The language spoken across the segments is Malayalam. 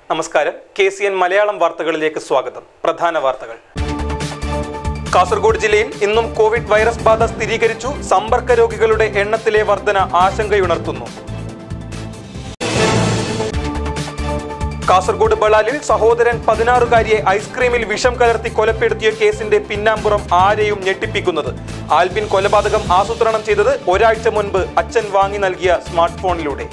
നമസ്കാരം കെ സി എൻ മലയാളം വാർത്തകളിലേക്ക് സ്വാഗതം പ്രധാന വാർത്തകൾ കാസർഗോഡ് ജില്ലയിൽ ഇന്നും കോവിഡ് വൈറസ് ബാധ സ്ഥിരീകരിച്ചു സമ്പർക്ക രോഗികളുടെ എണ്ണത്തിലെ വർധന ആശങ്കയുണർത്തുന്നു കാസർഗോഡ് ബളാലിൽ സഹോദരൻ പതിനാറുകാരിയെ ഐസ്ക്രീമിൽ വിഷം കലർത്തി കൊലപ്പെടുത്തിയ കേസിന്റെ പിന്നാമ്പുറം ആരെയും ഞെട്ടിപ്പിക്കുന്നത് ആൽബിൻ കൊലപാതകം ആസൂത്രണം ചെയ്തത് ഒരാഴ്ച മുൻപ് അച്ഛൻ വാങ്ങി നൽകിയ സ്മാർട്ട് ഫോണിലൂടെ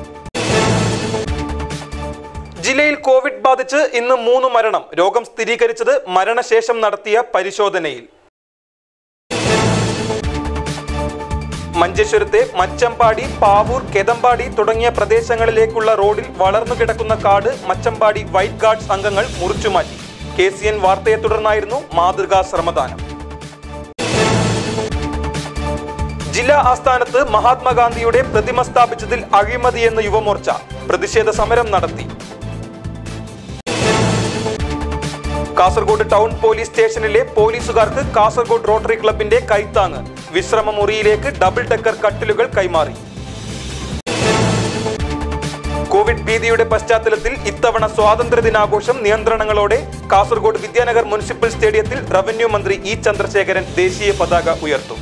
ജില്ലയിൽ കോവിഡ് ബാധിച്ച് ഇന്ന് മൂന്ന് മരണം രോഗം സ്ഥിരീകരിച്ചത് മരണശേഷം നടത്തിയ പരിശോധനയിൽ മഞ്ചേശ്വരത്തെ മച്ചമ്പാടി പാവൂർ കെതമ്പാടി തുടങ്ങിയ പ്രദേശങ്ങളിലേക്കുള്ള റോഡിൽ വളർന്നു കിടക്കുന്ന കാട് മച്ചമ്പാടി വൈറ്റ് ഗാർഡ്സ് അംഗങ്ങൾ മുറിച്ചുമാറ്റി കെ സി എൻ വാർത്തയെ തുടർന്നായിരുന്നു മാതൃകാ ശ്രമദാനം ജില്ലാ ആസ്ഥാനത്ത് മഹാത്മാഗാന്ധിയുടെ പ്രതിമ സ്ഥാപിച്ചതിൽ അഴിമതിയെന്ന് യുവമോർച്ച പ്രതിഷേധ സമരം നടത്തി കാസർഗോഡ് ടൗൺ പോലീസ് സ്റ്റേഷനിലെ പോലീസുകാർക്ക് കാസർഗോഡ് റോട്ടറി ക്ലബിന്റെ കൈത്താങ് വിശ്രമ മുറിയിലേക്ക് ഡബിൾ ഡെക്കർ കട്ടിലുകൾ കൈമാറി കോവിഡ് ഭീതിയുടെ പശ്ചാത്തലത്തിൽ ഇത്തവണ സ്വാതന്ത്ര്യ ദിനാഘോഷം നിയന്ത്രണങ്ങളോടെ കാസർഗോഡ് വിദ്യാനഗർ മുനിസിപ്പൽ സ്റ്റേഡിയത്തിൽ റവന്യൂ മന്ത്രി ഇ ചന്ദ്രശേഖരൻ ദേശീയ പതാക ഉയർത്തും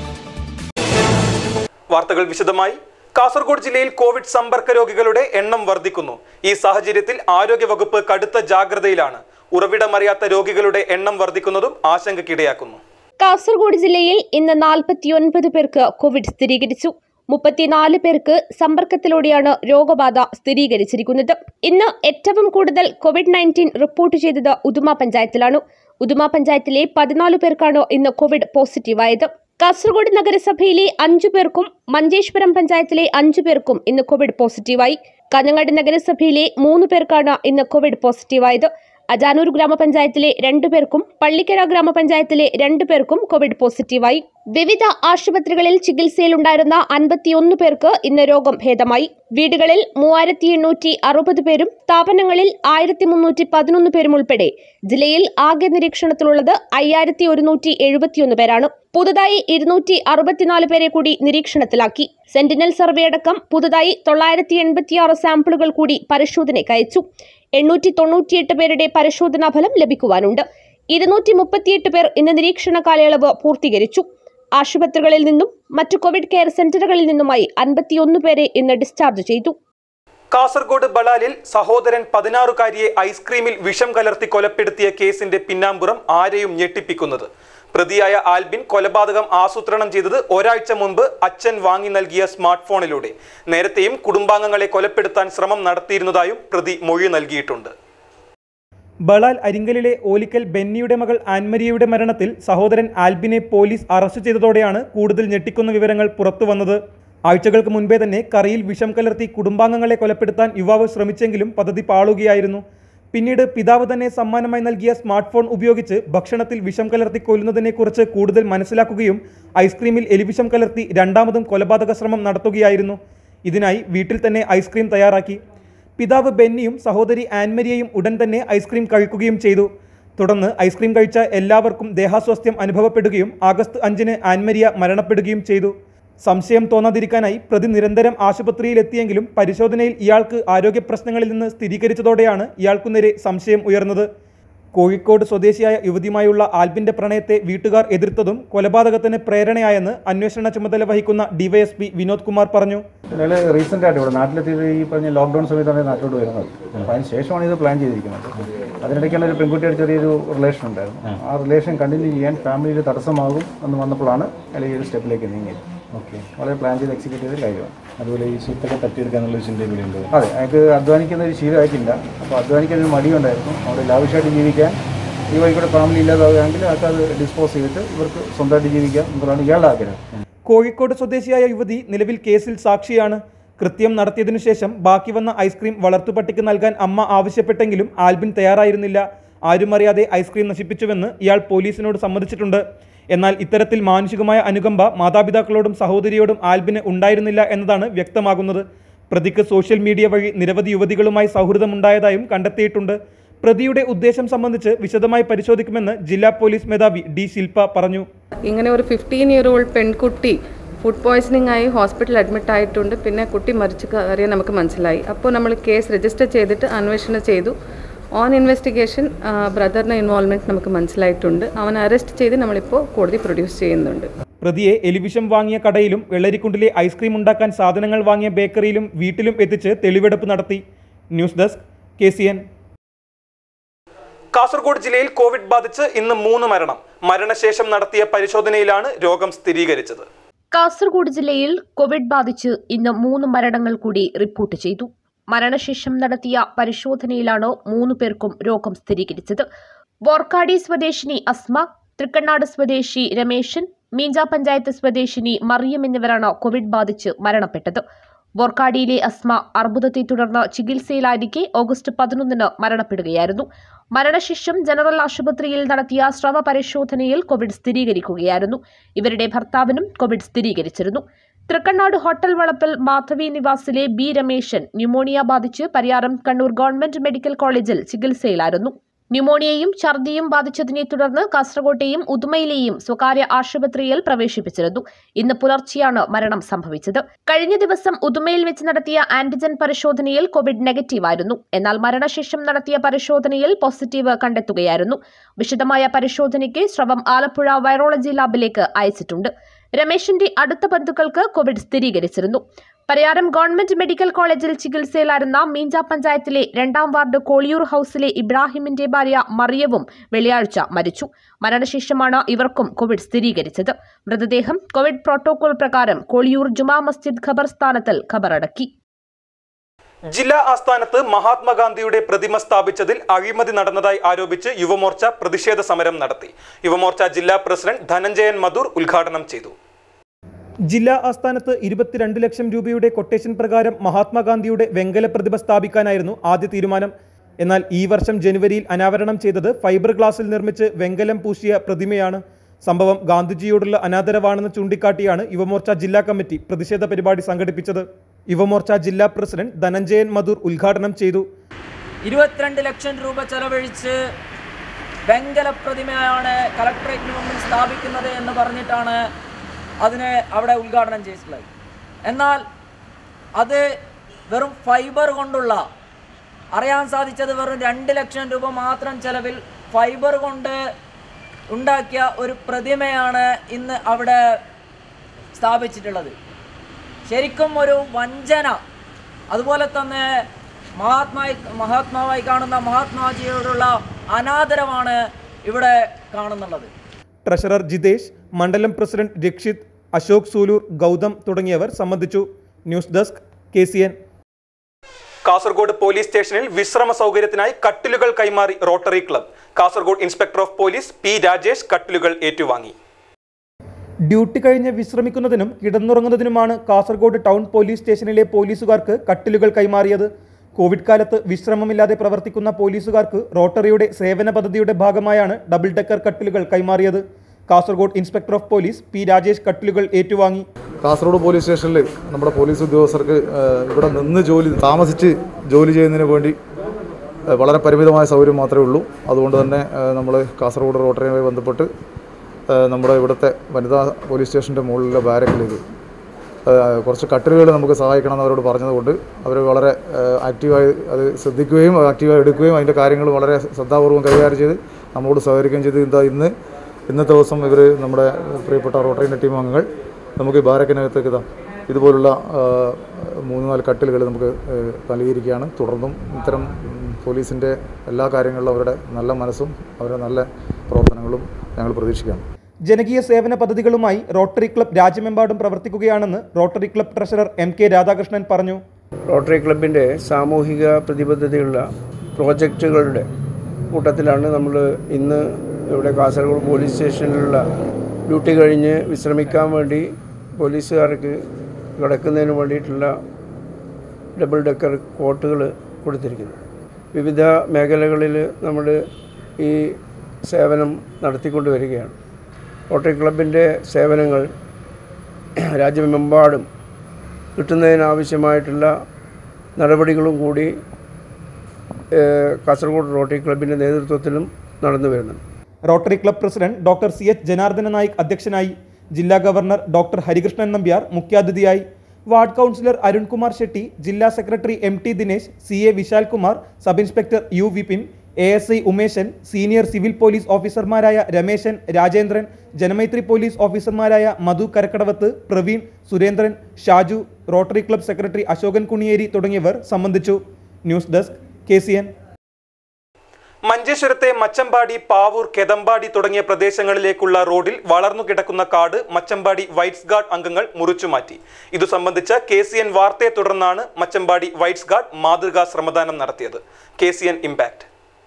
വാർത്തകൾ വിശദമായി കാസർഗോഡ് ജില്ലയിൽ കോവിഡ് സമ്പർക്ക രോഗികളുടെ എണ്ണം വർദ്ധിക്കുന്നു ഈ സാഹചര്യത്തിൽ ആരോഗ്യവകുപ്പ് കടുത്ത ജാഗ്രതയിലാണ് ഉറവിടമറിയാത്ത രോഗികളുടെ എണ്ണം വർദ്ധിക്കുന്നതും ആശങ്കയ്ക്കിടയാക്കുന്നു കാസർഗോഡ് ജില്ലയിൽ ഇന്ന് നാൽപ്പത്തിയൊൻപത് പേർക്ക് കോവിഡ് സ്ഥിരീകരിച്ചു മുപ്പത്തിനാല് പേർക്ക് സമ്പർക്കത്തിലൂടെയാണ് രോഗബാധ സ്ഥിരീകരിച്ചിരിക്കുന്നത് ഇന്ന് ഏറ്റവും കൂടുതൽ കോവിഡ് നയൻറ്റീൻ റിപ്പോർട്ട് ചെയ്തത് ഉദുമ പഞ്ചായത്തിലാണ് ഉദുമ പഞ്ചായത്തിലെ പതിനാല് പേർക്കാണ് ഇന്ന് കോവിഡ് പോസിറ്റീവായത് കാസർഗോഡ് നഗരസഭയിലെ അഞ്ചു പേർക്കും മഞ്ചേശ്വരം പഞ്ചായത്തിലെ അഞ്ചു പേർക്കും ഇന്ന് കോവിഡ് പോസിറ്റീവായി കാഞ്ഞങ്ങാട് നഗരസഭയിലെ മൂന്ന് പേർക്കാണ് ഇന്ന് കോവിഡ് പോസിറ്റീവായത് അജാനൂർ ഗ്രാമപഞ്ചായത്തിലെ രണ്ടു പേർക്കും പള്ളിക്കര ഗ്രാമപഞ്ചായത്തിലെ രണ്ടു പേർക്കും കോവിഡ് പോസിറ്റീവായി വിവിധ ആശുപത്രികളിൽ ചികിത്സയിലുണ്ടായിരുന്ന അൻപത്തിയൊന്ന് പേർക്ക് ഇന്ന് രോഗം ഭേദമായി വീടുകളിൽ മൂവായിരത്തി എണ്ണൂറ്റി അറുപത് പേരും സ്ഥാപനങ്ങളിൽ ആയിരത്തി മുന്നൂറ്റി പതിനൊന്ന് പേരും ഉൾപ്പെടെ ജില്ലയിൽ ആകെ നിരീക്ഷണത്തിലുള്ളത് അയ്യായിരത്തി ഒരുന്നൂറ്റി എഴുപത്തിയൊന്ന് പേരാണ് പുതുതായി ഇരുന്നൂറ്റി അറുപത്തിനാല് പേരെ കൂടി നിരീക്ഷണത്തിലാക്കി സെന്റിനൽ സർവേ അടക്കം പുതുതായി തൊള്ളായിരത്തി എൺപത്തിയാറ് സാമ്പിളുകൾ കൂടി പരിശോധനയ്ക്ക് അയച്ചു എണ്ണൂറ്റി തൊണ്ണൂറ്റിയെട്ട് പേരുടെ പരിശോധനാ ഫലം ലഭിക്കുവാനുണ്ട് ഇരുന്നൂറ്റി മുപ്പത്തിയെട്ട് പേർ ഇന്ന് നിരീക്ഷണ കാലയളവ് പൂർത്തീകരിച്ചു ആശുപത്രികളിൽ നിന്നും മറ്റു കോവിഡ് കെയർ സെന്ററുകളിൽ നിന്നുമായി അൻപത്തിയൊന്ന് പേരെ ഇന്ന് ഡിസ്ചാർജ് ചെയ്തു കാസർഗോഡ് ബളാലിൽ സഹോദരൻ പതിനാറുകാരിയെ ഐസ്ക്രീമിൽ വിഷം കലർത്തി കൊലപ്പെടുത്തിയ കേസിന്റെ പിന്നാമ്പുറം ആരെയും ഞെട്ടിപ്പിക്കുന്നത് പ്രതിയായ ആൽബിൻ കൊലപാതകം ആസൂത്രണം ചെയ്തത് ഒരാഴ്ച മുൻപ് അച്ഛൻ വാങ്ങി നൽകിയ സ്മാർട്ട് ഫോണിലൂടെ നേരത്തെയും കുടുംബാംഗങ്ങളെ കൊലപ്പെടുത്താൻ ശ്രമം നടത്തിയിരുന്നതായും പ്രതി മൊഴി നൽകിയിട്ടുണ്ട് ബളാൽ അരിങ്കലിലെ ഓലിക്കൽ ബെന്നിയുടെ മകൾ ആൻമരിയയുടെ മരണത്തിൽ സഹോദരൻ ആൽബിനെ പോലീസ് അറസ്റ്റ് ചെയ്തതോടെയാണ് കൂടുതൽ ഞെട്ടിക്കുന്ന വിവരങ്ങൾ പുറത്തുവന്നത് ആഴ്ചകൾക്ക് മുൻപേ തന്നെ കറിയിൽ വിഷം കലർത്തി കുടുംബാംഗങ്ങളെ കൊലപ്പെടുത്താൻ യുവാവ് ശ്രമിച്ചെങ്കിലും പദ്ധതി പാളുകയായിരുന്നു പിന്നീട് പിതാവ് തന്നെ സമ്മാനമായി നൽകിയ സ്മാർട്ട് ഫോൺ ഉപയോഗിച്ച് ഭക്ഷണത്തിൽ വിഷം കലർത്തി കൊല്ലുന്നതിനെക്കുറിച്ച് കൂടുതൽ മനസ്സിലാക്കുകയും ഐസ്ക്രീമിൽ എലിവിഷം കലർത്തി രണ്ടാമതും കൊലപാതക ശ്രമം നടത്തുകയായിരുന്നു ഇതിനായി വീട്ടിൽ തന്നെ ഐസ്ക്രീം തയ്യാറാക്കി പിതാവ് ബെന്നിയും സഹോദരി ആൻമരിയയും ഉടൻ തന്നെ ഐസ്ക്രീം കഴിക്കുകയും ചെയ്തു തുടർന്ന് ഐസ്ക്രീം കഴിച്ച എല്ലാവർക്കും ദേഹാസ്വാസ്ഥ്യം അനുഭവപ്പെടുകയും ആഗസ്റ്റ് അഞ്ചിന് ആൻമരിയ മരണപ്പെടുകയും ചെയ്തു സംശയം തോന്നാതിരിക്കാനായി പ്രതി നിരന്തരം ആശുപത്രിയിലെത്തിയെങ്കിലും പരിശോധനയിൽ ഇയാൾക്ക് ആരോഗ്യ പ്രശ്നങ്ങളിൽ നിന്ന് സ്ഥിരീകരിച്ചതോടെയാണ് ഇയാൾക്കു നേരെ സംശയം ഉയർന്നത് കോഴിക്കോട് സ്വദേശിയായ യുവതിയുമായുള്ള ആൽബിന്റെ പ്രണയത്തെ വീട്ടുകാർ എതിർത്തതും കൊലപാതകത്തിന് പ്രേരണയായെന്ന് അന്വേഷണ ചുമതല വഹിക്കുന്ന ഡിവൈഎസ്പി വിനോദ് കുമാർ പറഞ്ഞു ഞങ്ങൾ റീസെൻ്റ് ആയിട്ട് ഇവിടെ നാട്ടിലെത്തിയത് ഈ പറഞ്ഞ ലോക്ക്ഡൗൺ സമയത്താണ് നാട്ടിലോട്ട് വരുന്നത് അപ്പോൾ അതിന് ശേഷമാണ് ഇത് പ്ലാൻ ചെയ്തിരിക്കുന്നത് അതിനിടയ്ക്കുള്ള ഒരു പെൺകുട്ടിയുടെ ചെറിയൊരു റിലേഷൻ ഉണ്ടായിരുന്നു ആ റിലേഷൻ കണ്ടിന്യൂ ചെയ്യാൻ ഫാമിലിയിൽ തടസ്സമാകും എന്ന് വന്നപ്പോഴാണ് അയാൾ ഈ ഒരു സ്റ്റെപ്പിലേക്ക് നീങ്ങിയത് ഓക്കെ വളരെ പ്ലാൻ ചെയ്ത് എക്സിക്യൂട്ട് ചെയ്ത കാര്യമാണ് അതുപോലെ ഈ സ്വത്തൊക്കെ തട്ടിയെടുക്കാനുള്ള ഒരു ചിന്ത കൂടി ഉണ്ട് അതെ അയാൾക്ക് അധ്വാനിക്കുന്ന ഒരു ശീലമായിട്ടില്ല അപ്പോൾ അധ്വാനിക്കാൻ ഒരു മടിയുണ്ടായിരുന്നു അവിടെ ലാവിഷായിട്ട് ജീവിക്കാൻ ഈ വഴിക്കൂടെ ഫാമിലി ഇല്ലാതാവുകയാണെങ്കിൽ അയാൾക്ക് അത് ഡിസ്പോസ് ചെയ്തിട്ട് ഇവർക്ക് സ്വന്തമായിട്ട് ജീവിക്കാം എന്നുള്ളതാണ് ഇയാളുടെ ആഗ്രഹം കോഴിക്കോട് സ്വദേശിയായ യുവതി നിലവിൽ കേസിൽ സാക്ഷിയാണ് കൃത്യം നടത്തിയതിനു ശേഷം ബാക്കി വന്ന ഐസ്ക്രീം വളർത്തുപട്ടിക്ക് നൽകാൻ അമ്മ ആവശ്യപ്പെട്ടെങ്കിലും ആൽബിൻ തയ്യാറായിരുന്നില്ല ആരുമറിയാതെ ഐസ്ക്രീം നശിപ്പിച്ചുവെന്ന് ഇയാൾ പോലീസിനോട് സമ്മതിച്ചിട്ടുണ്ട് എന്നാൽ ഇത്തരത്തിൽ മാനുഷികമായ അനുകമ്പ മാതാപിതാക്കളോടും സഹോദരിയോടും ആൽബിന് ഉണ്ടായിരുന്നില്ല എന്നതാണ് വ്യക്തമാകുന്നത് പ്രതിക്ക് സോഷ്യൽ മീഡിയ വഴി നിരവധി യുവതികളുമായി സൗഹൃദമുണ്ടായതായും കണ്ടെത്തിയിട്ടുണ്ട് പ്രതിയുടെ ഉദ്ദേശം സംബന്ധിച്ച് വിശദമായി പരിശോധിക്കുമെന്ന് ജില്ലാ പോലീസ് മേധാവി ഡി ശില്പ പറഞ്ഞു ഇങ്ങനെ ഒരു ഫിഫ്റ്റീൻ ഇയർ ഓൾഡ് പെൺകുട്ടി ഫുഡ് പോയ്സണിംഗ് ആയി ഹോസ്പിറ്റലിൽ അഡ്മിറ്റ് ആയിട്ടുണ്ട് പിന്നെ കുട്ടി മരിച്ച കാര്യം നമുക്ക് മനസ്സിലായി അപ്പോൾ നമ്മൾ കേസ് രജിസ്റ്റർ ചെയ്തിട്ട് അന്വേഷണം ചെയ്തു ഓൺ ഇൻവെസ്റ്റിഗേഷൻ ബ്രദറിൻ്റെ ഇൻവോൾവ്മെൻറ്റ് നമുക്ക് മനസ്സിലായിട്ടുണ്ട് അവൻ അറസ്റ്റ് ചെയ്ത് നമ്മളിപ്പോൾ കോടതി പ്രൊഡ്യൂസ് ചെയ്യുന്നുണ്ട് പ്രതിയെ എലിവിഷം വാങ്ങിയ കടയിലും വെള്ളരിക്കുണ്ടിലെ ഐസ്ക്രീം ഉണ്ടാക്കാൻ സാധനങ്ങൾ വാങ്ങിയ ബേക്കറിയിലും വീട്ടിലും എത്തിച്ച് തെളിവെടുപ്പ് നടത്തി news desk K C N Kasaragod ജില്ലയിൽ കോവിഡ് ബാധിച്ച് ഇന്ന് മൂന്ന് മരണം മരണശേഷം നടത്തിയ പരിശോധനയിലാണ് രോഗം സ്ഥിരീകരിച്ചത് കാസർഗോഡ് ജില്ലയിൽ കോവിഡ് ബാധിച്ച് ഇന്ന് മൂന്ന് മരണങ്ങൾ കൂടി റിപ്പോർട്ട് ചെയ്തു മരണശേഷം നടത്തിയ പരിശോധനയിലാണ് മൂന്ന് പേർക്കും രോഗം സ്ഥിരീകരിച്ചത് ബോർക്കാടി സ്വദേശിനി അസ്മ തൃക്കണ്ണാട് സ്വദേശി രമേശൻ മീഞ്ച പഞ്ചായത്ത് സ്വദേശിനി മറിയം എന്നിവരാണ് കോവിഡ് ബാധിച്ച് മരണപ്പെട്ടത് ബോർക്കാടിയിലെ അസ്മ അർബുദത്തെ തുടർന്ന് ചികിത്സയിലായിരിക്കെ ഓഗസ്റ്റ് പതിനൊന്നിന് മരണപ്പെടുകയായിരുന്നു മരണശേഷം ജനറൽ ആശുപത്രിയിൽ നടത്തിയ സ്രവ പരിശോധനയിൽ കോവിഡ് സ്ഥിരീകരിക്കുകയായിരുന്നു ഇവരുടെ ഭർത്താവിനും കോവിഡ് സ്ഥിരീകരിച്ചിരുന്നു തൃക്കണ്ണാട് ഹോട്ടൽ വളപ്പിൽ മാധവി നിവാസിലെ ബി രമേശൻ ന്യൂമോണിയ ബാധിച്ച് പരിയാരം കണ്ണൂർ ഗവൺമെന്റ് മെഡിക്കൽ കോളേജിൽ ചികിത്സയിലായിരുന്നു ന്യൂമോണിയയും ഛർദിയും ബാധിച്ചതിനെ തുടർന്ന് കാസർകോട്ടെയും ഉദുമയിലെയും സ്വകാര്യ ആശുപത്രിയിൽ പ്രവേശിപ്പിച്ചിരുന്നു ഇന്ന് പുലർച്ചെയാണ് മരണം സംഭവിച്ചത് കഴിഞ്ഞ ദിവസം ഉദുമയിൽ വെച്ച് നടത്തിയ ആന്റിജൻ പരിശോധനയിൽ കോവിഡ് നെഗറ്റീവ് ആയിരുന്നു എന്നാൽ മരണശേഷം നടത്തിയ പരിശോധനയിൽ പോസിറ്റീവ് കണ്ടെത്തുകയായിരുന്നു വിശദമായ പരിശോധനയ്ക്ക് സ്രവം ആലപ്പുഴ വൈറോളജി ലാബിലേക്ക് അയച്ചിട്ടുണ്ട് രമേശിന്റെ അടുത്ത ബന്ധുക്കൾക്ക് കോവിഡ് സ്ഥിരീകരിച്ചിരുന്നു പരിയാരം ഗവൺമെന്റ് മെഡിക്കൽ കോളേജിൽ ചികിത്സയിലായിരുന്ന മീഞ്ച പഞ്ചായത്തിലെ രണ്ടാം വാർഡ് കോളിയൂർ ഹൌസിലെ ഇബ്രാഹിമിന്റെ ഭാര്യ മറിയവും വെള്ളിയാഴ്ച മരിച്ചു മരണശേഷമാണ് ഇവർക്കും കോവിഡ് സ്ഥിരീകരിച്ചത് മൃതദേഹം കോവിഡ് പ്രോട്ടോകോൾ പ്രകാരം കോളിയൂർ ജുമാ മസ്ജിദ് ഖബർസ്ഥാനത്തിൽ ഖബറടക്കി ജില്ലാ ആസ്ഥാനത്ത് മഹാത്മാഗാന്ധിയുടെ പ്രതിമ സ്ഥാപിച്ചതിൽ അഴിമതി നടന്നതായി ആരോപിച്ച് യുവമോർച്ച പ്രതിഷേധ സമരം നടത്തി യുവമോർച്ച ജില്ലാ പ്രസിഡന്റ് ധനഞ്ജയൻ മധൂർ ഉദ്ഘാടനം ചെയ്തു ജില്ലാ ആസ്ഥാനത്ത് ഇരുപത്തിരണ്ട് ലക്ഷം രൂപയുടെ കൊട്ടേഷൻ പ്രകാരം മഹാത്മാഗാന്ധിയുടെ വെങ്കല പ്രതിമ സ്ഥാപിക്കാനായിരുന്നു ആദ്യ തീരുമാനം എന്നാൽ ഈ വർഷം ജനുവരിയിൽ അനാവരണം ചെയ്തത് ഫൈബർ ഗ്ലാസിൽ നിർമ്മിച്ച് വെങ്കലം പൂശിയ പ്രതിമയാണ് സംഭവം ഗാന്ധിജിയോടുള്ള അനാദരവാണെന്ന് ചൂണ്ടിക്കാട്ടിയാണ് യുവമോർച്ച ജില്ലാ കമ്മിറ്റി പ്രതിഷേധ പരിപാടി സംഘടിപ്പിച്ചത് യുവമോർച്ച ജില്ലാ പ്രസിഡന്റ് ധനഞ്ജയൻ മധൂർ ഉദ്ഘാടനം ചെയ്തു ഇരുപത്തിരണ്ട് ലക്ഷം രൂപ ചെലവഴിച്ച് വെങ്കല പ്രതിമയാണ് കളക്ടറേറ്റിന് മുമ്പിൽ സ്ഥാപിക്കുന്നത് എന്ന് പറഞ്ഞിട്ടാണ് അതിനെ അവിടെ ഉദ്ഘാടനം ചെയ്തിട്ടുള്ളത് എന്നാൽ അത് വെറും ഫൈബർ കൊണ്ടുള്ള അറിയാൻ സാധിച്ചത് വെറും രണ്ട് ലക്ഷം രൂപ മാത്രം ചെലവിൽ ഫൈബർ കൊണ്ട് ഉണ്ടാക്കിയ ഒരു പ്രതിമയാണ് ഇന്ന് അവിടെ സ്ഥാപിച്ചിട്ടുള്ളത് ശരിക്കും ഒരു വഞ്ചന അതുപോലെ തന്നെ മഹാത്മായി മഹാത്മാവായി കാണുന്ന മഹാത്മാജിയോടുള്ള അനാദരവാണ് ഇവിടെ കാണുന്നുള്ളത് ട്രഷറർ ജിതേഷ് മണ്ഡലം പ്രസിഡന്റ് രക്ഷിത് അശോക് സൂലൂർ ഗൗതം തുടങ്ങിയവർ സംബന്ധിച്ചു news desk K C N Kasaragod police സ്റ്റേഷനിൽ വിശ്രമ സൗകര്യത്തിനായി കട്ടിലുകൾ കൈമാറി rotary club Kasaragod inspector of police P Rajesh കട്ടിലുകൾ ഏറ്റുവാങ്ങി ഡ്യൂട്ടി കഴിഞ്ഞ് വിശ്രമിക്കുന്നതിനും കിടന്നുറങ്ങുന്നതിനുമാണ് കാസർഗോഡ് ടൗൺ പോലീസ് സ്റ്റേഷനിലെ പോലീസുകാർക്ക് കട്ടിലുകൾ കൈമാറിയത് കോവിഡ് കാലത്ത് വിശ്രമമില്ലാതെ പ്രവർത്തിക്കുന്ന പോലീസുകാർക്ക് റോട്ടറിയുടെ സേവന പദ്ധതിയുടെ ഭാഗമായാണ് ഡബിൾ ഡെക്കർ കട്ടിലുകൾ കൈമാറിയത് Kasaragod inspector of police P Rajesh കട്ടിലുകൾ ഏറ്റുവാങ്ങി കാസർഗോഡ് പോലീസ് സ്റ്റേഷനിൽ നമ്മുടെ പോലീസ് ഉദ്യോഗസ്ഥർക്ക് ഏഹ്, ഇവിടെ നിന്ന് ജോലി താമസിച്ച് ജോലി ചെയ്യുന്നതിന് വേണ്ടി ഏഹ്, വളരെ പരിമിതമായ സൗകര്യം മാത്രമേ ഉള്ളൂ അതുകൊണ്ട് തന്നെ നമ്മൾ കാസർഗോഡ് റോട്ടറിയുമായി ബന്ധപ്പെട്ട് ഏഹ്, നമ്മുടെ ഇവിടുത്തെ വനിതാ പോലീസ് സ്റ്റേഷൻ്റെ മുകളിലെ ബാരക്കിലേക്ക് ഏഹ്, കുറച്ച് കട്ടിലുകൾ നമുക്ക് സഹായിക്കണം എന്ന് അവരോട് പറഞ്ഞതുകൊണ്ട് അവർ വളരെ ഏഹ്, ആക്റ്റീവായി അത് ശ്രദ്ധിക്കുകയും ആക്റ്റീവായി എടുക്കുകയും അതിൻ്റെ കാര്യങ്ങൾ വളരെ ശ്രദ്ധാപൂർവ്വം കൈകാര്യം ചെയ്ത് നമ്മളോട് സഹകരിക്കുകയും ചെയ്ത് എന്താ ഇന്ന് ഇന്നത്തെ ദിവസം ഇവർ നമ്മുടെ പ്രിയപ്പെട്ട റോട്ടറിൻ്റെ ടീം അംഗങ്ങൾ നമുക്ക് ഈ ബാരക്കിനകത്തേക്ക് ഇതാ ഇതുപോലുള്ള ആ, മൂന്ന് നാല് കട്ടിലുകൾ നമുക്ക് ഏ, നൽകിയിരിക്കുകയാണ് തുടർന്നും ഇത്തരം ഉം, പോലീസിൻ്റെ എല്ലാ കാര്യങ്ങളിലും അവരുടെ നല്ല മനസ്സും അവരുടെ നല്ല പ്രവർത്തനങ്ങളും ഞങ്ങൾ പ്രതീക്ഷിക്കുകയാണ് ജനകീയ സേവന പദ്ധതികളുമായി റോട്ടറി ക്ലബ് രാജ്യമെമ്പാടും പ്രവർത്തിക്കുകയാണെന്ന് rotary club treasurer M K Radhakrishnan പറഞ്ഞു റോട്ടറി ക്ലബിൻ്റെ സാമൂഹിക പ്രതിബദ്ധതയുള്ള പ്രോജക്റ്റുകളുടെ കൂട്ടത്തിലാണ് നമ്മൾ ഇന്ന് ഇവിടെ കാസർഗോഡ് പോലീസ് സ്റ്റേഷനിലുള്ള ഡ്യൂട്ടി കഴിഞ്ഞ് വിശ്രമിക്കാൻ വേണ്ടി പോലീസുകാർക്ക് കിടക്കുന്നതിന് വേണ്ടിയിട്ടുള്ള ഡബിൾ ഡെക്കർ കോട്ടുകൾ കൊടുത്തിരിക്കുന്നത് വിവിധ മേഖലകളിൽ നമ്മൾ ഈ സേവനം നടത്തിക്കൊണ്ട് വരികയാണ് റോട്ടറി ക്ലബിൻ്റെ സേവനങ്ങൾ രാജ്യമെമ്പാടും കിട്ടുന്നതിനാവശ്യമായിട്ടുള്ള നടപടികളും കൂടി ഏഹ്, കാസർഗോഡ് റോട്ടറി ക്ലബിൻ്റെ നേതൃത്വത്തിലും നടന്നു വരുന്നുണ്ട് rotary club president doctor C H Janardhana Naik അധ്യക്ഷനായി ജില്ലാ ഗവർണർ ഡോക്ടർ ഹരികൃഷ്ണൻ നമ്പ്യാർ മുഖ്യാതിഥിയായി വാർഡ് കൗൺസിലർ അരുൺകുമാർ ഷെട്ടി ജില്ലാ secretary M T Dinesh C A Vishal Kumar sub inspector U Vipin A S I Umeshan senior civil police ഓഫീസർമാരായ രമേശൻ രാജേന്ദ്രൻ ജനമൈത്രി പോലീസ് ഓഫീസർമാരായ Madhu Karakkadavath Praveen Surendran Shaju rotary club secretary Ashokan Kuniyeri തുടങ്ങിയവർ സംബന്ധിച്ചു news desk K C N മഞ്ചേശ്വരത്തെ മച്ചമ്പാടി പാവൂർ കെതമ്പാടി തുടങ്ങിയ പ്രദേശങ്ങളിലേക്കുള്ള റോഡിൽ വളർന്നു കിടക്കുന്ന കാട് മച്ചമ്പാടി വൈറ്റ്സ് ഗാർഡ് അംഗങ്ങൾ മുറിച്ചുമാറ്റി ഇതു സംബന്ധിച്ച കെ സി എൻ വാർത്തയെ തുടർന്നാണ് മച്ചമ്പാടി വൈറ്റ്സ് ഗാർഡ് മാതൃകാ ശ്രമദാനം നടത്തിയത് കെ സി എൻ ഇമ്പാക്ട്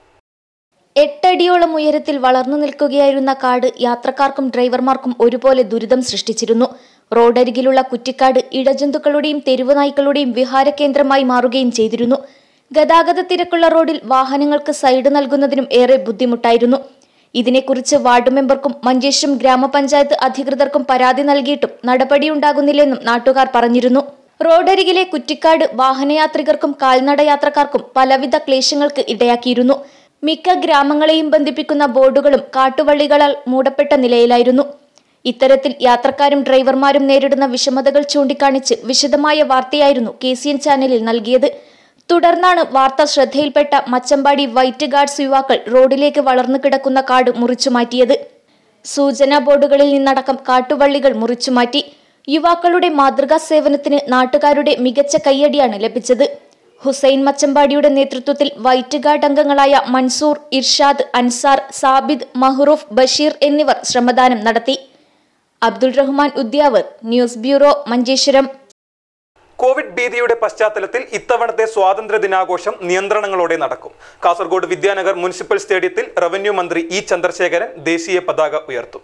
എട്ടടിയോളം ഉയരത്തിൽ വളർന്നു നിൽക്കുകയായിരുന്ന കാട് യാത്രക്കാർക്കും ഡ്രൈവർമാർക്കും ഒരുപോലെ ദുരിതം സൃഷ്ടിച്ചിരുന്നു റോഡരികിലുള്ള കുറ്റിക്കാട് ഇഴജന്തുക്കളുടെയും തെരുവ് നായ്ക്കളുടെയും വിഹാര കേന്ദ്രമായി മാറുകയും ചെയ്തിരുന്നു ഗതാഗത തിരക്കുള്ള റോഡിൽ വാഹനങ്ങൾക്ക് സൈഡ് നൽകുന്നതിനും ഏറെ ബുദ്ധിമുട്ടായിരുന്നു ഇതിനെക്കുറിച്ച് വാർഡ് മെമ്പർക്കും മഞ്ചേശ്വരം ഗ്രാമപഞ്ചായത്ത് അധികൃതർക്കും പരാതി നൽകിയിട്ടും നടപടിയുണ്ടാകുന്നില്ലെന്നും നാട്ടുകാർ പറഞ്ഞിരുന്നു റോഡരികിലെ കുറ്റിക്കാട് വാഹനയാത്രികർക്കും കാൽനട യാത്രക്കാർക്കും പലവിധ ക്ലേശങ്ങൾക്ക് ഇടയാക്കിയിരുന്നു മിക്ക ഗ്രാമങ്ങളെയും ബന്ധിപ്പിക്കുന്ന ബോർഡുകളും കാട്ടുവള്ളികളാൽ മൂടപ്പെട്ട നിലയിലായിരുന്നു ഇത്തരത്തിൽ യാത്രക്കാരും ഡ്രൈവർമാരും നേരിടുന്ന വിഷമതകൾ ചൂണ്ടിക്കാണിച്ച് വിശദമായ വാർത്തയായിരുന്നു കെ സി എൻ ചാനലിൽ നൽകിയത് തുടർന്നാണ് വാർത്ത ശ്രദ്ധയിൽപ്പെട്ട മച്ചമ്പാടി വൈറ്റ് ഗാർഡ്സ് യുവാക്കൾ റോഡിലേക്ക് വളർന്നു കിടക്കുന്ന കാട് മുറിച്ചുമാറ്റിയത് സൂചനാ ബോർഡുകളിൽ നിന്നടക്കം കാട്ടുവള്ളികൾ മുറിച്ചുമാറ്റി യുവാക്കളുടെ മാതൃകാ സേവനത്തിന് നാട്ടുകാരുടെ മികച്ച കയ്യടിയാണ് ലഭിച്ചത് ഹുസൈൻ മച്ചമ്പാടിയുടെ നേതൃത്വത്തിൽ വൈറ്റ് ഗാർഡ് അംഗങ്ങളായ മൻസൂർ ഇർഷാദ് അൻസാർ സാബിദ് മഹ്റൂഫ് ബഷീർ എന്നിവർ ശ്രമദാനം നടത്തി Abdul Rahman Udyavar news bureau Manjeshwaram covid ഭീതിയുടെ പശ്ചാത്തലത്തിൽ ഇത്തവണത്തെ സ്വാതന്ത്ര്യ ദിനാഘോഷം നിയന്ത്രണങ്ങളോടെ നടക്കും കാസർഗോഡ് വിദ്യാനഗർ മുനിസിപ്പൽ സ്റ്റേഡിയത്തിൽ റവന്യൂ മന്ത്രി ഇ ചന്ദ്രശേഖരൻ ദേശീയ പതാക ഉയർത്തും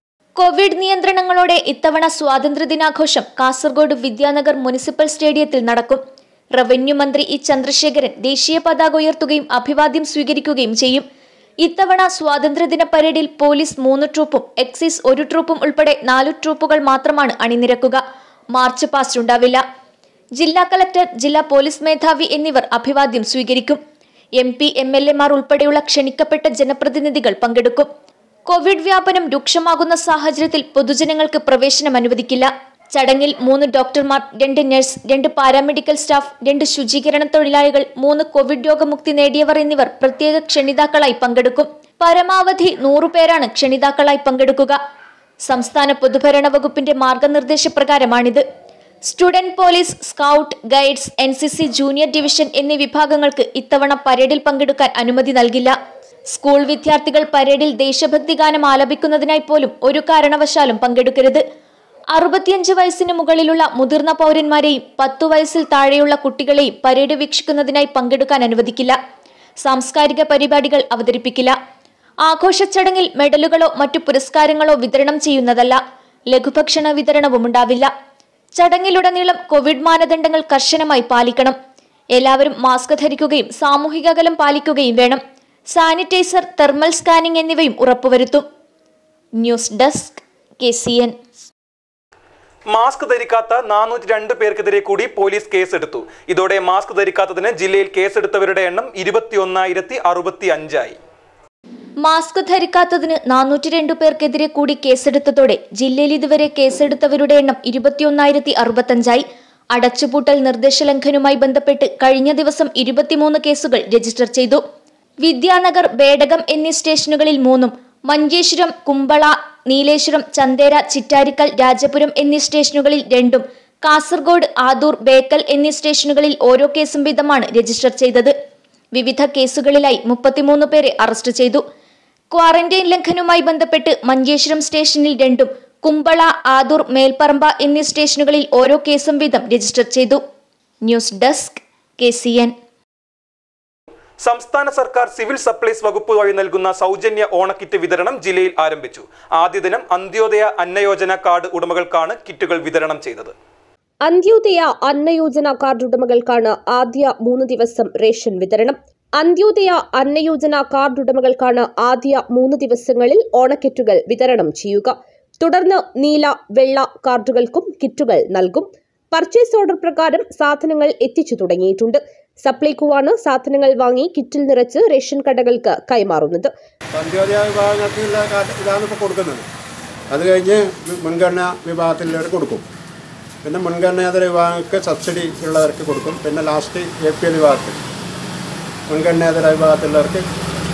കോവിഡ് നിയന്ത്രണങ്ങളോടെ ഇത്തവണ സ്വാതന്ത്ര്യദിനാഘോഷം കാസർഗോഡ് വിദ്യാനഗർ മുനിസിപ്പൽ സ്റ്റേഡിയത്തിൽ നടക്കും റവന്യൂ മന്ത്രി ഇ ചന്ദ്രശേഖരൻ ദേശീയ പതാക ഉയർത്തുകയും അഭിവാദ്യം സ്വീകരിക്കുകയും ചെയ്യും ഇത്തവണ സ്വാതന്ത്ര്യദിന പരേഡിൽ പോലീസ് മൂന്ന് ട്രൂപ്പും എക്സൈസ് ഒരു ട്രൂപ്പും ഉൾപ്പെടെ നാലു ട്രൂപ്പുകൾ മാത്രമാണ് അണിനിരക്കുക മാർച്ച് പാസ്റ്റ് ഉണ്ടാവില്ല ജില്ലാ കലക്ടർ ജില്ലാ പോലീസ് മേധാവി എന്നിവർ അഭിവാദ്യം സ്വീകരിക്കും എം പി എം എൽ എമാർ ഉൾപ്പെടെയുള്ള ക്ഷണിക്കപ്പെട്ട ജനപ്രതിനിധികൾ പങ്കെടുക്കും കോവിഡ് വ്യാപനം രൂക്ഷമാകുന്ന സാഹചര്യത്തിൽ പൊതുജനങ്ങൾക്ക് പ്രവേശനം അനുവദിക്കില്ല ചടങ്ങിൽ മൂന്ന് ഡോക്ടർമാർ രണ്ട് നഴ്സ് രണ്ട് പാരാമെഡിക്കൽ സ്റ്റാഫ് രണ്ട് ശുചീകരണ തൊഴിലാളികൾ മൂന്ന് കോവിഡ് രോഗമുക്തി നേടിയവർ എന്നിവർ പ്രത്യേക ക്ഷണിതാക്കളായി പങ്കെടുക്കും പരമാവധി നൂറുപേരാണ് ക്ഷണിതാക്കളായി പങ്കെടുക്കുക സംസ്ഥാന പൊതുഭരണ വകുപ്പിന്റെ മാർഗനിർദ്ദേശപ്രകാരമാണിത് student police scout guides N C C junior division എന്നീ വിഭാഗങ്ങൾക്ക് ഇത്തവണ പരേഡിൽ പങ്കെടുക്കാൻ അനുമതി നൽകില്ല സ്കൂൾ വിദ്യാർത്ഥികൾ പരേഡിൽ ദേശഭക്തി ഗാനം ആലപിക്കുന്നതിനായി പോലും ഒരു കാരണവശാലും പങ്കെടുക്കരുത് അറുപത്തിയഞ്ച് വയസ്സിന് മുകളിലുള്ള മുതിർന്ന പൗരന്മാരെയും പത്തു വയസ്സിൽ താഴെയുള്ള കുട്ടികളെയും പരേഡ് വീക്ഷിക്കുന്നതിനായി പങ്കെടുക്കാൻ അനുവദിക്കില്ല സാംസ്കാരിക പരിപാടികൾ അവതരിപ്പിക്കില്ല ആഘോഷ ചടങ്ങിൽ മെഡലുകളോ മറ്റു പുരസ്കാരങ്ങളോ വിതരണം ചെയ്യുന്നതല്ല ലഘുഭക്ഷണ വിതരണവും ഉണ്ടാവില്ല ചടങ്ങിലുടനീളം കോവിഡ് മാനദണ്ഡങ്ങൾ കർശനമായി പാലിക്കണം എല്ലാവരും മാസ്ക് ധരിക്കുകയും സാമൂഹിക അകലം പാലിക്കുകയും വേണം സാനിറ്റൈസർ തെർമൽ സ്കാനിംഗ് എന്നിവയും ഉറപ്പുവരുത്തും news desk K C N mask ധരിക്കാത്ത നാനൂറ്റി രണ്ട് പേർക്കെതിരെ കൂടി പോലീസ് കേസെടുത്തു ഇതോടെ മാസ്ക് ധരിക്കാത്തതിന് ജില്ലയിൽ കേസെടുത്തവരുടെ എണ്ണം ഇരുപത്തി ഒന്നായിരത്തി അറുപത്തി അഞ്ചായി മാസ്ക് ധരിക്കാത്തതിന് നാനൂറ്റി രണ്ടു പേർക്കെതിരെ കൂടി കേസെടുത്തതോടെ ജില്ലയിൽ ഇതുവരെ കേസെടുത്തവരുടെ എണ്ണം ഇരുപത്തിയൊന്നായിരത്തി അറുപത്തഞ്ചായി അടച്ചുപൂട്ടൽ നിർദ്ദേശലംഘനവുമായി ബന്ധപ്പെട്ട് കഴിഞ്ഞ ദിവസം ഇരുപത്തിമൂന്ന് കേസുകൾ രജിസ്റ്റർ ചെയ്തു വിദ്യാനഗർ ബേഡകം എന്നീ സ്റ്റേഷനുകളിൽ മൂന്നും മഞ്ചേശ്വരം കുമ്പള നീലേശ്വരം ചന്തേര ചിറ്റാരിക്കൽ രാജപുരം എന്നീ സ്റ്റേഷനുകളിൽ രണ്ടും കാസർഗോഡ് ആദൂർ ബേക്കൽ എന്നീ സ്റ്റേഷനുകളിൽ ഓരോ കേസും വീതമാണ് രജിസ്റ്റർ ചെയ്തത് വിവിധ കേസുകളിലായി മുപ്പത്തിമൂന്ന് പേരെ അറസ്റ്റ് ചെയ്തു ക്വാറന്റൈൻ ലംഘനവുമായി ബന്ധപ്പെട്ട് മഞ്ചേശ്വരം സ്റ്റേഷനിൽ രണ്ടും കുമ്പള ആദൂർ മേൽപ്പറമ്പ എന്നീ സ്റ്റേഷനുകളിൽ ഓരോ കേസും വീതം രജിസ്റ്റർ ചെയ്തു news desk K C N സംസ്ഥാന സർക്കാർ സിവിൽ സപ്ലൈസ് വകുപ്പ് വഴി നൽകുന്ന സൗജന്യ ഓണക്കിറ്റ് വിതരണം ജില്ലയിൽ ആരംഭിച്ചു ആദ്യ ദിനം അന്ത്യോദയ അന്നയോജന കാർഡ് ഉടമകൾക്കാണ് കിറ്റുകൾ വിതരണം ചെയ്തത് അന്ത്യോദയ അന്നയോജന കാർഡ് ഉടമകൾക്കാണ് ആദ്യ മൂന്ന് ദിവസം റേഷൻ വിതരണം അന്ത്യോദയ അന്നയോജന കാർഡ് ഉടമകൾക്കാണ് ആദ്യ മൂന്ന് ദിവസങ്ങളിൽ ഓണക്കിറ്റുകൾ വിതരണം ചെയ്യുക തുടർന്ന് നീല വെള്ള കാർഡുകൾക്കും കിറ്റുകൾ നൽകും പർച്ചേസ് ഓർഡർ പ്രകാരം സാധനങ്ങൾ എത്തിച്ചു തുടങ്ങിയിട്ടുണ്ട് സപ്ലൈകോവാണ് സാധനങ്ങൾ വാങ്ങി കിറ്റിൽ നിറച്ച് റേഷൻ കടകൾക്ക് കൈമാറുന്നത് അന്ത്യോദയ വിഭാഗങ്ങൾക്കുള്ള കാർഡ് ഇതാണ് ഇപ്പോൾ കൊടുക്കുന്നത് അത് കഴിഞ്ഞ് മുൻഗണന വിഭാഗത്തിലുള്ളവർ കൊടുക്കും പിന്നെ മുൻഗണനേതര വിഭാഗങ്ങൾക്ക് സബ്സിഡി ഉള്ളവർക്ക് കൊടുക്കും പിന്നെ ലാസ്റ്റ് എ പി എൽ വിഭാഗത്തിൽ മുൻഗണനേതര വിഭാഗത്തിലുള്ളവർക്ക്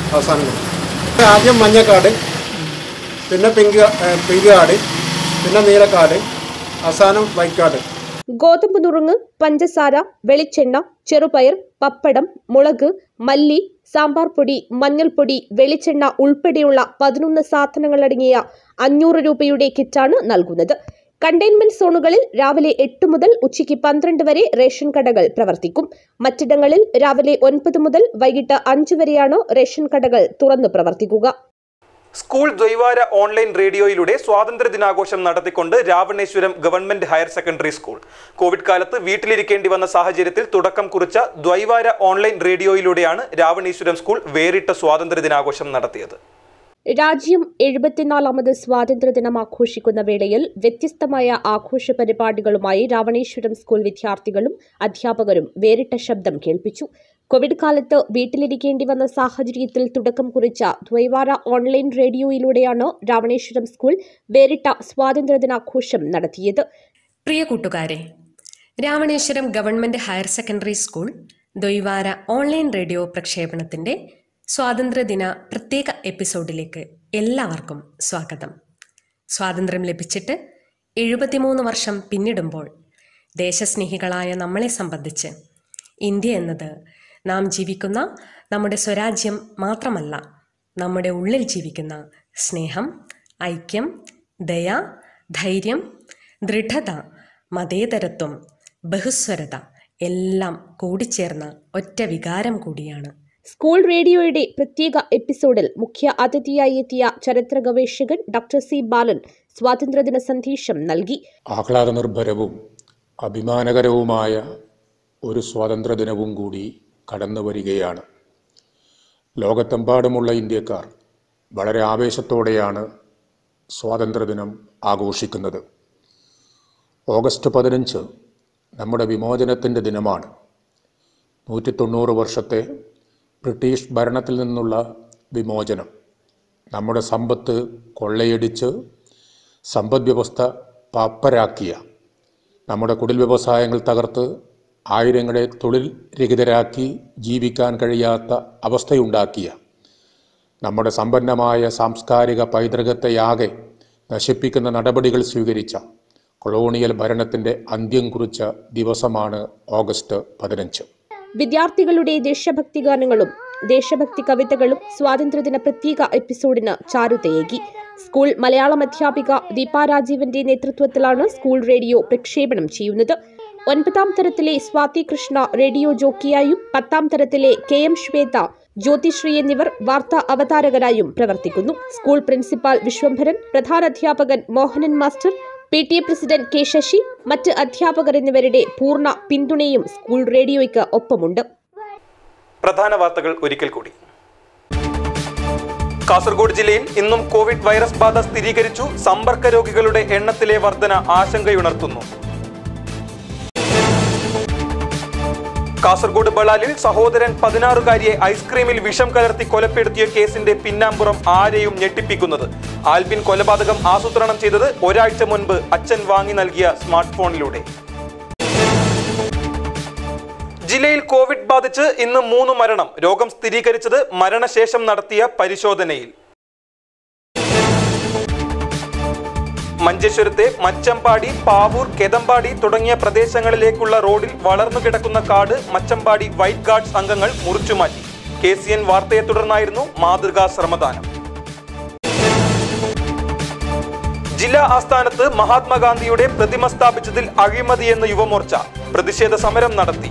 അവസാനം കൊടുക്കും ആദ്യം മഞ്ഞ കാർഡ് പിന്നെ പിങ്ക് ഏഹ് പിങ്ക് കാർഡ് പിന്നെ നീല കാർഡ് അവസാനം വൈറ്റ് കാർഡ് ഗോതമ്പ് നുറുങ്ങ് പഞ്ചസാര വെളിച്ചെണ്ണ ചെറുപയർ പപ്പടം മുളക് മല്ലി സാമ്പാർ പൊടി മഞ്ഞൾപ്പൊടി വെളിച്ചെണ്ണ ഉൾപ്പെടെയുള്ള പതിനൊന്ന് സാധനങ്ങളടങ്ങിയ അഞ്ഞൂറ് രൂപയുടെ കിറ്റാണ് നൽകുന്നത് കണ്ടെയ്ൻമെന്റ് സോണുകളിൽ രാവിലെ എട്ട് മുതൽ ഉച്ചയ്ക്ക് പന്ത്രണ്ട് വരെ റേഷൻ കടകൾ പ്രവർത്തിക്കും മറ്റിടങ്ങളിൽ രാവിലെ ഒൻപത് മുതൽ വൈകിട്ട് അഞ്ച് വരെയാണ് റേഷൻ കടകൾ തുറന്നു പ്രവർത്തിക്കുക സ്കൂൾ ദ്വൈവാര ഓൺലൈൻ റേഡിയോയിലൂടെ സ്വാതന്ത്ര്യ ദിനാഘോഷം നടത്തിക്കൊണ്ട് Raveneswaram government higher secondary school covid കാലത്ത് വീട്ടിലിരിക്കേണ്ടി വന്ന സാഹചര്യത്തിൽ തുടക്കം കുറിച്ച ദ്വൈവാര ഓൺലൈൻ റേഡിയോയിലൂടെയാണ് രാവണേശ്വരം സ്കൂൾ വേറിട്ട സ്വാതന്ത്ര്യ ദിനാഘോഷം നടത്തിയത് രാജ്യം എഴുപത്തിനാലാമത് സ്വാതന്ത്ര്യദിനം ആഘോഷിക്കുന്ന വേളയിൽ വ്യത്യസ്തമായ ആഘോഷ പരിപാടികളുമായി രാവണേശ്വരം സ്കൂൾ വിദ്യാർത്ഥികളും അധ്യാപകരും വേറിട്ട ശബ്ദം കേൾപ്പിച്ചു കോവിഡ് കാലത്ത് വീട്ടിലിരിക്കേണ്ടി വന്ന സാഹചര്യത്തിൽ തുടക്കം കുറിച്ച ദ്വൈവാര ഓൺലൈൻ റേഡിയോയിലൂടെയാണ് രാവണേശ്വരം സ്കൂൾ വേറിട്ട സ്വാതന്ത്ര്യദിനാഘോഷം നടത്തിയത് പ്രിയ കൂട്ടുകാരെ Raveneswaram government higher secondary school ദ്വൈവാര ഓൺലൈൻ റേഡിയോ പ്രക്ഷേപണത്തിന്റെ സ്വാതന്ത്ര്യദിന പ്രത്യേക എപ്പിസോഡിലേക്ക് എല്ലാവർക്കും സ്വാഗതം സ്വാതന്ത്ര്യം ലഭിച്ചിട്ട് എഴുപത്തിമൂന്ന് വർഷം പിന്നിടുമ്പോൾ ദേശസ്നേഹികളായ നമ്മളെ സംബന്ധിച്ച് ഇന്ത്യ എന്നത് നാം ജീവിക്കുന്ന നമ്മുടെ സ്വരാജ്യം മാത്രമല്ല നമ്മുടെ ഉള്ളിൽ ജീവിക്കുന്ന സ്നേഹം ഐക്യം ദയ ധൈര്യം ദൃഢത മതേതരത്വം ബഹുസ്വരത എല്ലാം കൂടിച്ചേർന്ന ഒറ്റ വികാരം കൂടിയാണ് സ്കൂൾ റേഡിയോയുടെ പ്രത്യേക എപ്പിസോഡിൽ മുഖ്യ അതിഥിയായി എത്തിയ ചരിത്ര ഗവേഷകൻ ഡോക്ടർ സി ബാലൻ സ്വാതന്ത്ര്യദിന സന്ദേശം നൽകി ആഹ്ലാദനിർഭരവും അഭിമാനകരവുമായ ഒരു സ്വാതന്ത്ര്യദിനവും കൂടി കടന്നു വരികയാണ് ലോകത്തെമ്പാടുമുള്ള ഇന്ത്യക്കാർ വളരെ ആവേശത്തോടെയാണ് സ്വാതന്ത്ര്യദിനം ആഘോഷിക്കുന്നത് ഓഗസ്റ്റ് പതിനഞ്ച് നമ്മുടെ വിമോചനത്തിൻ്റെ ദിനമാണ് നൂറ്റി തൊണ്ണൂറ് വർഷത്തെ ബ്രിട്ടീഷ് ഭരണത്തിൽ നിന്നുള്ള വിമോചനം നമ്മുടെ സമ്പത്ത് കൊള്ളയടിച്ച് സമ്പദ് വ്യവസ്ഥ പാപ്പരാക്കിയ നമ്മുടെ കുടിൽ വ്യവസായങ്ങൾ തകർത്ത് ആയിരങ്ങളെ തൊഴിൽ രഹിതരാക്കി ജീവിക്കാൻ കഴിയാത്ത അവസ്ഥയുണ്ടാക്കിയ നമ്മുടെ സമ്പന്നമായ സാംസ്കാരിക പൈതൃകത്തെയാകെ നശിപ്പിക്കുന്ന നടപടികൾ സ്വീകരിച്ച കൊളോണിയൽ ഭരണത്തിൻ്റെ അന്ത്യം കുറിച്ച ദിവസമാണ് ഓഗസ്റ്റ് പതിനഞ്ച് വിദ്യാർത്ഥികളുടെ ദേശഭക്തി ഗാനങ്ങളും ദേശഭക്തി കവിതകളും സ്വാതന്ത്ര്യദിന പ്രത്യേക എപ്പിസോഡിന് ചാരുതയേകി സ്കൂൾ മലയാളം അധ്യാപിക ദീപ രാജീവന്റെ നേതൃത്വത്തിലാണ് സ്കൂൾ റേഡിയോ പ്രക്ഷേപണം ചെയ്യുന്നത് ഒൻപതാം തരത്തിലെ സ്വാതി കൃഷ്ണ റേഡിയോ ജോക്കിയായും പത്താം തരത്തിലെ കെ എം ശ്വേത ജ്യോതിശ്രീ എന്നിവർ വാർത്താ അവതാരകരായും പ്രവർത്തിക്കുന്നു സ്കൂൾ പ്രിൻസിപ്പാൾ വിശ്വംഭരൻ പ്രധാനാധ്യാപകൻ Mohanan master P T A president K Sasi മറ്റ് അധ്യാപകർ എന്നിവരുടെ പൂർണ്ണ പിന്തുണയും സ്കൂൾ റേഡിയോയ്ക്ക് ഒപ്പമുണ്ട് പ്രധാന വാർത്തകൾ ഒരിക്കൽ കൂടി കാസർഗോഡ് ജില്ലയിൽ ഇന്നും കോവിഡ് വൈറസ് ബാധ സ്ഥിരീകരിച്ചു സമ്പർക്ക രോഗികളുടെ എണ്ണത്തിലെ വർധന ആശങ്കയുണർത്തുന്നു കാസർഗോഡ് ബളാലിൽ സഹോദരൻ പതിനാറുകാരിയെ ഐസ്ക്രീമിൽ വിഷം കലർത്തി കൊലപ്പെടുത്തിയ കേസിന്റെ പിന്നാമ്പുറം ആരെയും ഞെട്ടിപ്പിക്കുന്നത് ആൽബിൻ കൊലപാതകം ആസൂത്രണം ചെയ്തത് ഒരാഴ്ച മുൻപ് അച്ഛൻ വാങ്ങി നൽകിയ സ്മാർട്ട് ഫോണിലൂടെ ജില്ലയിൽ കോവിഡ് ബാധിച്ച് ഇന്ന് മൂന്ന് മരണം രോഗം സ്ഥിരീകരിച്ചത് മരണശേഷം നടത്തിയ പരിശോധനയിൽ മഞ്ചേശ്വരത്തെ മച്ചമ്പാടി പാവൂർ കെതമ്പാടി തുടങ്ങിയ പ്രദേശങ്ങളിലേക്കുള്ള റോഡിൽ വളർന്നു കിടക്കുന്ന കാട് മച്ചമ്പാടി വൈറ്റ് ഗാർഡ്സ് അംഗങ്ങൾ മുറിച്ചുമാറ്റി കെ സി എൻ വാർത്തയെ തുടർന്നായിരുന്നു മാതൃകാ ശ്രമദാനം ജില്ലാ ആസ്ഥാനത്ത് മഹാത്മാഗാന്ധിയുടെ പ്രതിമ സ്ഥാപിച്ചതിൽ അഴിമതിയെന്ന് യുവമോർച്ച പ്രതിഷേധ സമരം നടത്തി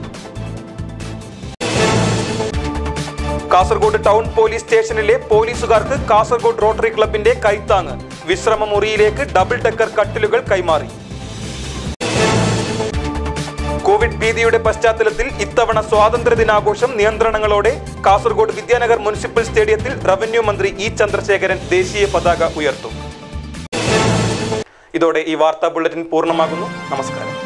കാസർഗോഡ് ടൗൺ പോലീസ് സ്റ്റേഷനിലെ പോലീസുകാർക്ക് കാസർഗോഡ് റോട്ടറി ക്ലബിന്റെ കൈത്താങ് വിശ്രമ മുറിയിലേക്ക് ഡബിൾ ഡെക്കർ കട്ടിലുകൾ കൈമാറി കോവിഡ് ഭീതിയുടെ പശ്ചാത്തലത്തിൽ ഇത്തവണ സ്വാതന്ത്ര്യ ദിനാഘോഷം നിയന്ത്രണങ്ങളോടെ കാസർഗോഡ് വിദ്യാനഗർ മുനിസിപ്പൽ സ്റ്റേഡിയത്തിൽ റവന്യൂ മന്ത്രി ഇ ചന്ദ്രശേഖരൻ ദേശീയ പതാക ഉയർത്തും ഇതോടെ ഈ വാർത്താ ബുള്ളറ്റിൻ പൂർണ്ണമാകുന്നു നമസ്കാരം